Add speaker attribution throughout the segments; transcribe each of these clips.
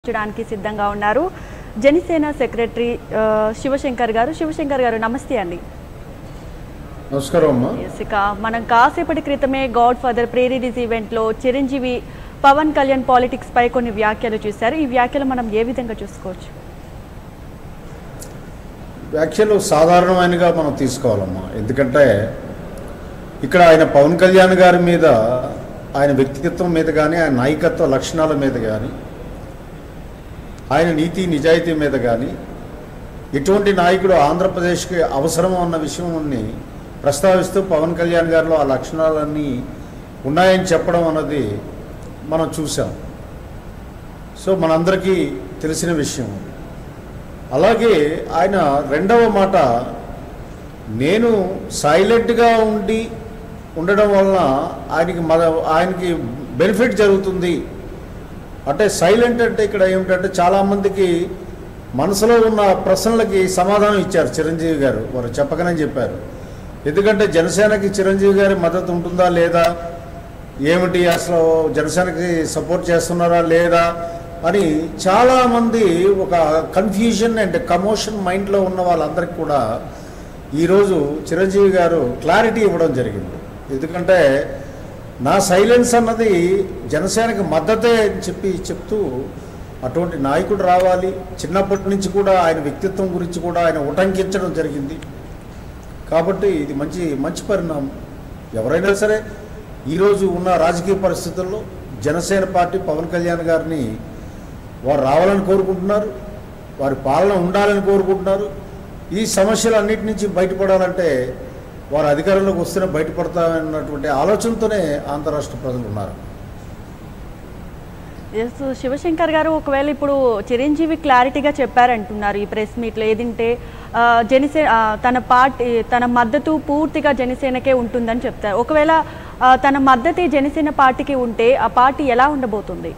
Speaker 1: చర్చించడానికి సిద్ధంగా ఉన్నారు జనసేన సెక్రటరీ ఆ, శివశంకర్ గారు శివశంకర్ గారు నమస్తే అండి
Speaker 2: నమస్కారం అమ్మా
Speaker 1: Yes, ఇక మనం కాసేపటి క్రితమే గాడ్ ఫాదర్ ప్రీ రిలీజ్ ఈవెంట్లో చిరంజీవి పవన్ కళ్యాణ్ పాలిటిక్స్ పై కొన్ని వ్యాఖ్యలు చూశారు ఈ వ్యాఖ్యలు మనం ఏ విధంగా చూసుకోవచ్చు
Speaker 2: వ్యాఖ్యలు సాధారణమైనగా మనం తీసుకోవాలమ్మా ఎందుకంటే ఇక్కడ ఆయన పవన్ కళ్యాణ్ గారి మీద ఆయన వ్యక్తిత్వం మీద కానీ ఆయన నాయకత్వ లక్షణాల మీద కానీ ఆయన నీతి నిజాయితీ మీద కానీ ఎటువంటి నాయకుడు ఆంధ్రప్రదేశ్కి అవసరం అన్న విషయాన్ని ప్రస్తావిస్తూ పవన్ కళ్యాణ్ గారిలో ఆ లక్షణాలన్నీ ఉన్నాయని చెప్పడం అన్నది మనం చూసాం సో మనందరికీ తెలిసిన విషయం అలాగే ఆయన రెండవ మాట నేను సైలెంట్గా ఉండి ఉండడం వలన ఆయనకి మన ఆయనకి బెనిఫిట్ జరుగుతుంది అంటే సైలెంట్ అంటే ఇక్కడ ఏమిటంటే చాలామందికి మనసులో ఉన్న ప్రశ్నలకి సమాధానం ఇచ్చారు చిరంజీవి గారు వారు చెప్పకనే చెప్పారు ఎందుకంటే జనసేనకి చిరంజీవి గారి మద్దతు ఉంటుందా లేదా ఏమిటి అసలు జనసేనకి సపోర్ట్ చేస్తున్నారా లేదా అని చాలామంది ఒక కన్ఫ్యూజన్ అండ్ కమోషన్ మైండ్లో ఉన్న వాళ్ళందరికీ కూడా ఈరోజు చిరంజీవి గారు క్లారిటీ ఇవ్వడం జరిగింది ఎందుకంటే నా సైలెన్స్ అన్నది జనసేనకి మద్దతే అని చెప్పి చెప్తూ అటువంటి నాయకుడు రావాలి చిన్నప్పటి నుంచి కూడా ఆయన వ్యక్తిత్వం గురించి కూడా ఆయన ఉటంకించడం జరిగింది కాబట్టి ఇది మంచి మంచి పరిణామం ఎవరైనా సరే ఈరోజు ఉన్న రాజకీయ పరిస్థితుల్లో జనసేన పార్టీ పవన్ కళ్యాణ్ గారిని వారు రావాలని కోరుకుంటున్నారు వారి పాలన ఉండాలని కోరుకుంటున్నారు ఈ సమస్యలన్నిటి నుంచి బయటపడాలంటే వారు అధికారంలోకి వస్తేనే బయటపడతామన్నటువంటి ఆలోచనతోనే ఆంధ్ర రాష్ట్ర ప్రజలు ఉన్నారు
Speaker 1: ఎస్ శివశంకర్ గారు ఒకవేళ ఇప్పుడు చిరంజీవి క్లారిటీగా చెప్పారంటున్నారు ఈ ప్రెస్ మీట్లో ఏదంటే ఆ, జనసే ఆ, తన పార్టీ తన మద్దతు పూర్తిగా జనసేనకే ఉంటుందని చెప్తారు ఒకవేళ ఆ, తన మద్దతు జనసేన పార్టీకి ఉంటే ఆ పార్టీ ఎలా ఉండబోతుంది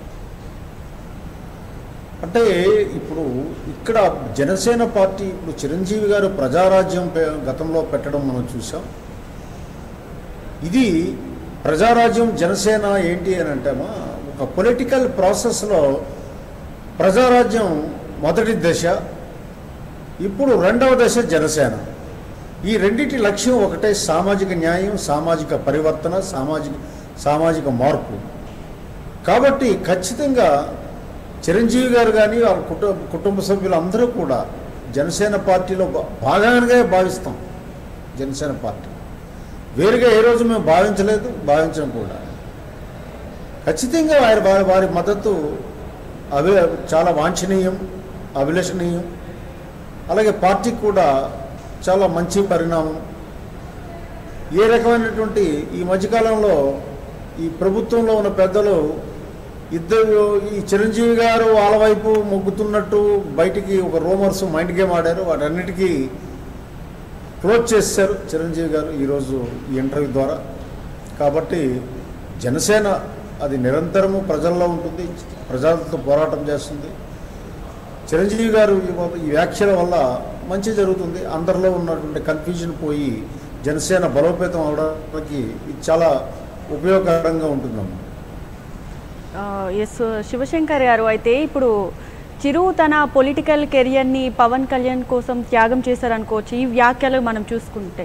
Speaker 2: అంటే ఇప్పుడు ఇక్కడ జనసేన పార్టీ ఇప్పుడు చిరంజీవి గారు ప్రజారాజ్యం పే- గతంలో పెట్టడం మనం చూసాం ఇది ప్రజారాజ్యం జనసేన ఏంటి అని అంటేమా ఒక పొలిటికల్ ప్రాసెస్లో ప్రజారాజ్యం మొదటి దశ ఇప్పుడు రెండవ దశ జనసేన ఈ రెండింటి లక్ష్యం ఒకటే సామాజిక న్యాయం సామాజిక పరివర్తన సామాజిక సామాజిక మార్పు కాబట్టి ఖచ్చితంగా చిరంజీవి గారు కానీ వాళ్ళ కుటుంబ కుటుంబ సభ్యులందరూ కూడా జనసేన పార్టీలో భా- భాగంగానే భావిస్తాం జనసేన పార్టీ వేరుగా ఏ రోజు మేము భావించలేదు భావించడం కూడా ఖచ్చితంగా వారి వారి వారి మద్దతు అవి చాలా వాంఛనీయం అభిలషణీయం అలాగే పార్టీకి కూడా చాలా మంచి పరిణామం ఏ రకమైనటువంటి ఈ మధ్యకాలంలో ఈ ప్రభుత్వంలో ఉన్న పెద్దలు ఇద్దరు ఈ చిరంజీవి గారు వాళ్ళ వైపు మొగ్గుతున్నట్టు బయటికి ఒక రూమర్స్ మైండ్ గేమ్ ఆడారు వాటన్నిటికీ క్లోజ్ చేశారు చిరంజీవి గారు ఈరోజు ఈ ఇంటర్వ్యూ ద్వారా కాబట్టి జనసేన అది నిరంతరము ప్రజల్లో ఉంటుంది ప్రజలతో పోరాటం చేస్తుంది చిరంజీవి గారు ఈ వ- ఈ వ్యాఖ్యల వల్ల మంచి జరుగుతుంది అందరిలో ఉన్నటువంటి కన్ఫ్యూజన్ పోయి జనసేన బలోపేతం అవడానికి ఇది చాలా ఉపయోగకరంగా ఉంటుందమ్మా
Speaker 1: ఎస్ శివశంకర్ గారు అయితే ఇప్పుడు చిరు తన పొలిటికల్ కెరియర్ని పవన్ కళ్యాణ్ కోసం త్యాగం చేశారనుకోవచ్చు ఈ వ్యాఖ్యలు మనం చూసుకుంటే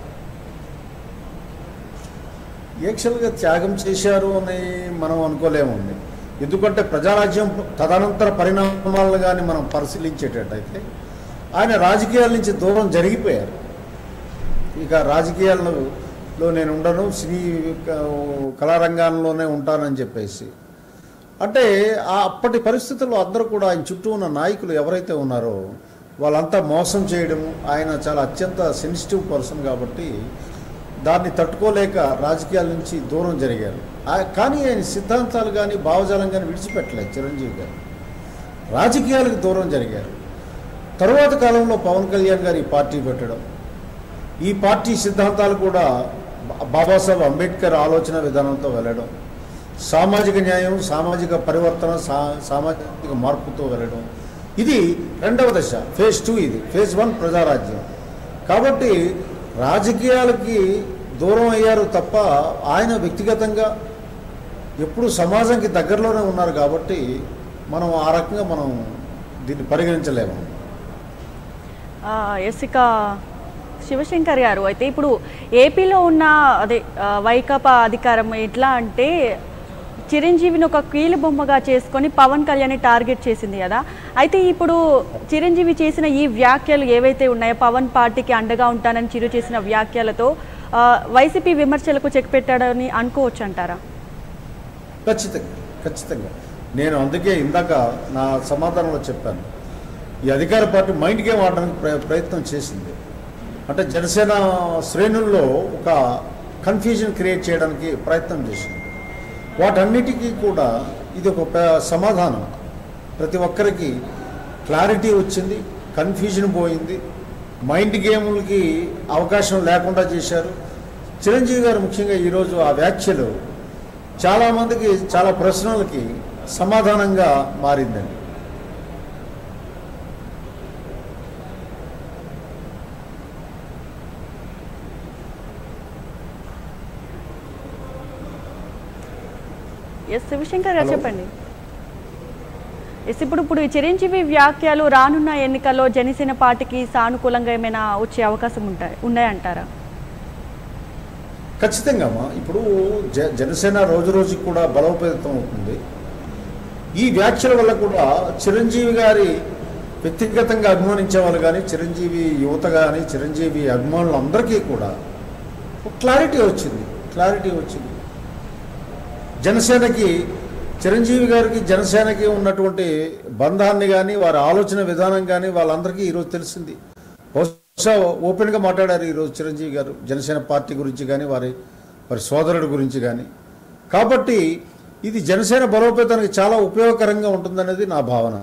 Speaker 2: యాక్చువల్గా త్యాగం చేశారు అని మనం అనుకోలేమండి ఎందుకంటే ప్రజారాజ్యం తదనంతర పరిణామాలను కానీ మనం పరిశీలించేటట్టయితే ఆయన రాజకీయాల నుంచి దూరం జరిగిపోయారు ఇక రాజకీయాలలో నేను ఉండను సినీ క- కళారంగంలోనే ఉంటానని చెప్పేసి అంటే ఆ అప్పటి పరిస్థితుల్లో అందరూ కూడా ఆయన చుట్టూ ఉన్న నాయకులు ఎవరైతే ఉన్నారో వాళ్ళంతా మోసం చేయడం ఆయన చాలా అత్యంత సెన్సిటివ్ పర్సన్ కాబట్టి దాన్ని తట్టుకోలేక రాజకీయాల నుంచి దూరం జరిగారు ఆ- కానీ ఆయన సిద్ధాంతాలు కానీ భావజాలం కానీ విడిచిపెట్టలేదు చిరంజీవి గారు రాజకీయాలకు దూరం జరిగారు తరువాత కాలంలో పవన్ కళ్యాణ్ గారు ఈ పార్టీ పెట్టడం ఈ పార్టీ సిద్ధాంతాలు కూడా బా- బాబాసాహెబ్ అంబేద్కర్ ఆలోచన విధానంతో వెళ్ళడం సామాజిక న్యాయం సామాజిక పరివర్తన సా సామాజిక మార్పుతో వెళ్ళడం ఇది రెండవ దశ ఫేజ్ టూ ఇది ఫేజ్ వన్ ప్రజారాజ్యం కాబట్టి రాజకీయాలకి దూరం అయ్యారు తప్ప ఆయన వ్యక్తిగతంగా ఎప్పుడు సమాజంకి దగ్గరలోనే ఉన్నారు కాబట్టి మనం ఆ రకంగా మనం దీన్ని పరిగణించలేము
Speaker 1: ఆ, ఎస్ ఇక శివశంకర్ గారు అయితే ఇప్పుడు ఏపీలో ఉన్న అదే ఆ, వైకాపా అధికారం ఎట్లా అంటే చిరంజీవిని ఒక కీలు బొమ్మగా చేసుకొని పవన్ కళ్యాణ్ టార్గెట్ చేసింది కదా అయితే ఇప్పుడు చిరంజీవి చేసిన ఈ వ్యాఖ్యలు ఏవైతే ఉన్నాయో పవన్ పార్టీకి అండగా ఉంటానని చిరు చేసిన వ్యాఖ్యలతో ఆ, వైసీపీ విమర్శలకు చెక్ పెట్టాడని అనుకోవచ్చు అంటారా
Speaker 2: ఖచ్చితంగా ఖచ్చితంగా నేను అందుకే ఇందాక నా సమాధానంలో చెప్పాను ఈ అధికార పార్టీ మైండ్ గేమ్ ఆడడానికి ప్ర- ప్రయత్నం చేసింది అంటే జనసేన శ్రేణుల్లో ఒక కన్ఫ్యూజన్ క్రియేట్ చేయడానికి ప్రయత్నం చేసింది వాటన్నిటికీ కూడా ఇది ఒక ప- సమాధానం ప్రతి ఒక్కరికి క్లారిటీ వచ్చింది కన్ఫ్యూజన్ పోయింది మైండ్ గేములకి అవకాశం లేకుండా చేశారు చిరంజీవి గారు ముఖ్యంగా ఈరోజు ఆ వ్యాఖ్యలు చాలామందికి చాలా ప్రశ్నలకి సమాధానంగా మారిందండి
Speaker 1: ఎస్ శివశంకర్ గారు
Speaker 2: హలో.
Speaker 1: చెప్పండి ఎస్ ఇప్పుడు ఇప్పుడు ఈ చిరంజీవి వ్యాఖ్యలు రానున్న ఎన్నికల్లో జనసేన పార్టీకి సానుకూలంగా ఏమైనా వచ్చే అవకాశం ఉంటాయి ఉన్నాయంటారా
Speaker 2: ఖచ్చితంగా అమ్మా ఇప్పుడు జ జనసేన రోజు రోజుకి కూడా బలోపేతం అవుతుంది ఈ వ్యాఖ్యల వల్ల కూడా చిరంజీవి గారి వ్యక్తిగతంగా అభిమానించే వాళ్ళు కానీ చిరంజీవి యువత కానీ చిరంజీవి అభిమానులందరికీ కూడా ఒక క్లారిటీ వచ్చింది క్లారిటీ వచ్చింది జనసేనకి చిరంజీవి గారికి జనసేనకి ఉన్నటువంటి బంధాన్ని కానీ వారి ఆలోచన విధానం కానీ వాళ్ళందరికీ ఈరోజు తెలిసింది బహుశా ఓపెన్గా మాట్లాడారు ఈరోజు చిరంజీవి గారు జనసేన పార్టీ గురించి కానీ వారి వారి సోదరుడి గురించి కానీ కాబట్టి ఇది జనసేన బలోపేతానికి చాలా ఉపయోగకరంగా ఉంటుందనేది నా భావన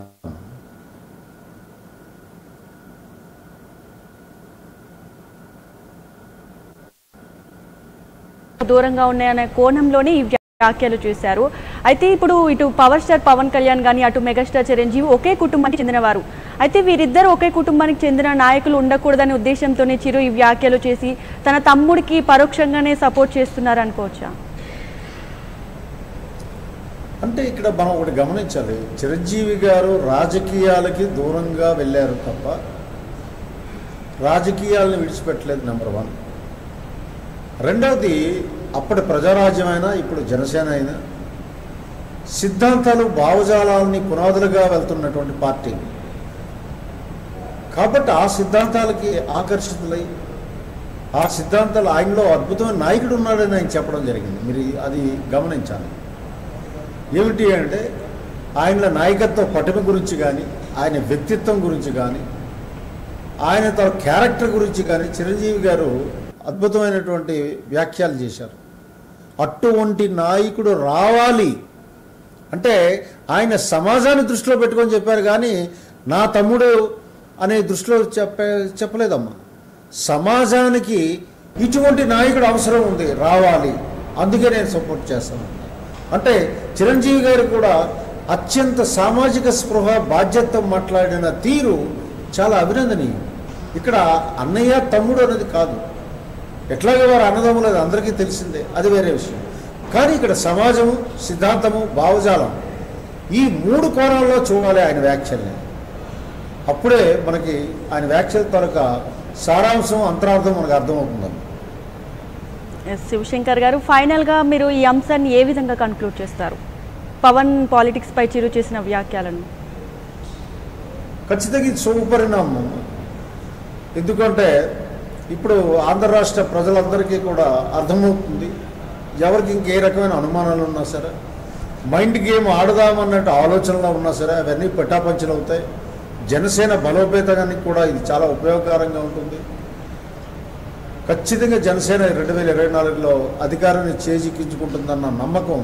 Speaker 1: దూరంగా ఉన్నాయనే కోణంలోనే ఈ వ్యాఖ్యలు చేశారు అయితే ఇప్పుడు ఇటు పవర్ స్టార్ పవన్ కళ్యాణ్ కానీ అటు మెగాస్టార్ చిరంజీవి ఒకే కుటుంబానికి చెందినవారు అయితే వీరిద్దరు ఒకే కుటుంబానికి చెందిన నాయకులు ఉండకూడదనే ఉద్దేశంతోనే చిరు ఈ వ్యాఖ్యలు చేసి తన తమ్ముడికి పరోక్షంగానే సపోర్ట్ చేస్తున్నారు అనుకోవచ్చా
Speaker 2: అంటే ఇక్కడ మనం ఒకటి గమనించాలి చిరంజీవి గారు రాజకీయాలకి దూరంగా వెళ్ళారు తప్ప రాజకీయాలను విడిచిపెట్టలేదు నెంబర్ వన్ రెండవది అప్పటి ప్రజారాజ్యమైనా ఇప్పుడు జనసేన అయినా సిద్ధాంతాలు భావజాలాలని పునాదులుగా వెళ్తున్నటువంటి పార్టీ కాబట్టి ఆ సిద్ధాంతాలకి ఆకర్షితులై ఆ సిద్ధాంతాలు ఆయనలో అద్భుతమైన నాయకుడు ఉన్నాడని ఆయన చెప్పడం జరిగింది మీరు అది గమనించాలి ఏమిటి అంటే ఆయన నాయకత్వ పటిమ గురించి కానీ ఆయన వ్యక్తిత్వం గురించి కానీ ఆయన తన క్యారెక్టర్ గురించి కానీ చిరంజీవి గారు అద్భుతమైనటువంటి వ్యాఖ్యలు చేశారు అటువంటి నాయకుడు రావాలి అంటే ఆయన సమాజాన్ని దృష్టిలో పెట్టుకొని చెప్పారు కానీ నా తమ్ముడు అనే దృష్టిలో చెప్పే చెప్పలేదమ్మా సమాజానికి ఇటువంటి నాయకుడు అవసరం ఉంది రావాలి అందుకే నేను సపోర్ట్ చేస్తాను అంటే చిరంజీవి గారు కూడా అత్యంత సామాజిక స్పృహ బాధ్యత మాట్లాడిన తీరు చాలా అభినందనీయం ఇక్కడ అన్నయ్య తమ్ముడు అనేది కాదు ఎట్లాగే వారు అన్నదమ్ములు అది అందరికీ తెలిసిందే అది వేరే విషయం కానీ ఇక్కడ సమాజము సిద్ధాంతము భావజాలం ఈ మూడు కోణాల్లో చూడాలి ఆయన వ్యాఖ్యల్ని అప్పుడే మనకి ఆయన వ్యాఖ్యల తాలూకా సారాంశం అంతరార్థం మనకు అర్థమవుతుందమ్మా
Speaker 1: ఎస్ శివశంకర్ గారు ఫైనల్గా మీరు ఈ అంశాన్ని ఏ విధంగా కన్క్లూడ్ చేస్తారు పవన్ పాలిటిక్స్ పై చిరు చేసిన వ్యాఖ్యలను
Speaker 2: ఖచ్చితంగా ఇది శుభపరిణామం ఎందుకంటే ఇప్పుడు ఆంధ్ర రాష్ట్ర ప్రజలందరికీ కూడా అర్థమవుతుంది ఎవరికి ఇంకే రకమైన అనుమానాలు ఉన్నా సరే మైండ్ గేమ్ ఆడదామన్నట్టు ఆలోచనలో ఉన్నా సరే అవన్నీ పెటాపంచలు అవుతాయి జనసేన బలోపేతానికి కూడా ఇది చాలా ఉపయోగకరంగా ఉంటుంది ఖచ్చితంగా జనసేన రెండు వేల ఇరవై నాలుగులో అధికారాన్ని చేజిక్కించుకుంటుందన్న నమ్మకం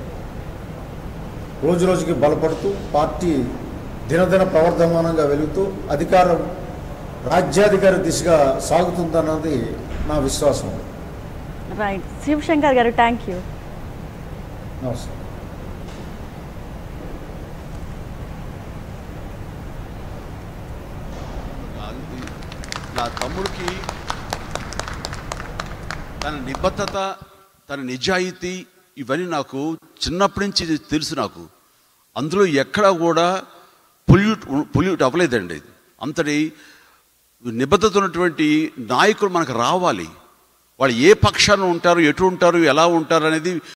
Speaker 2: రోజు రోజుకి బలపడుతూ పార్టీ దినదిన ప్రవర్ధమానంగా వెలుగుతూ అధికారం రాజ్యాధికార దిశగా సాగుతుందన్నది నా విశ్వాసం
Speaker 1: రైట్ శివశంకర్ గారు థ్యాంక్ యూ
Speaker 2: నమస్తే
Speaker 3: అది నా తమ్ముడికి తన నిబద్ధత తన నిజాయితీ ఇవన్నీ నాకు చిన్నప్పటి నుంచి తెలుసు నాకు అందులో ఎక్కడా కూడా పొల్యూట్ పొల్యూట్ అవ్వలేదండి ఇది అంతటి నిబద్ధత ఉన్నటువంటి నాయకులు మనకు రావాలి వాళ్ళు ఏ పక్షాన ఉంటారు ఎటు ఉంటారు ఎలా ఉంటారు అనేది